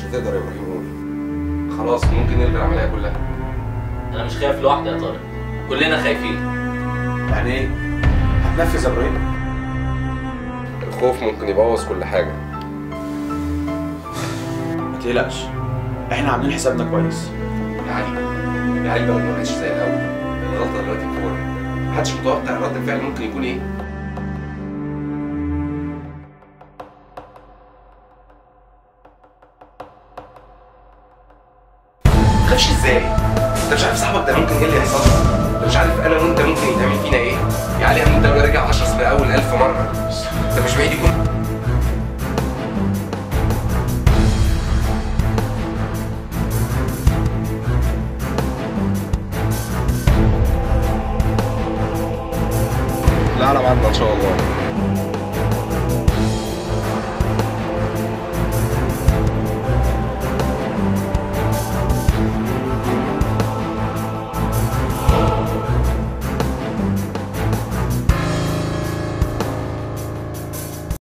تقدر يا ابراهيم قول خلاص ممكن نلغي العمليه كلها انا مش خايف لوحدي يا طارق كلنا خايفين يعني ايه؟ هتنفذ يا ابراهيم؟ الخوف ممكن يبوظ كل حاجه ما تقلقش احنا عاملين حسابنا كويس يا علي يا علي بقى ما بقتش زي الاول الغلطه دلوقتي كوره محدش متوقع رد الفعل ممكن يكون ايه تخافش ازاي؟ انت مش عارف صاحبك ده ممكن ايه اللي يحصل له انت مش عارف انا وانت ممكن يتعمل فينا ايه يا علي انت رجع 10 من اول 1000 مره انت مش بعيد يكون لا على بعضنا ان شاء الله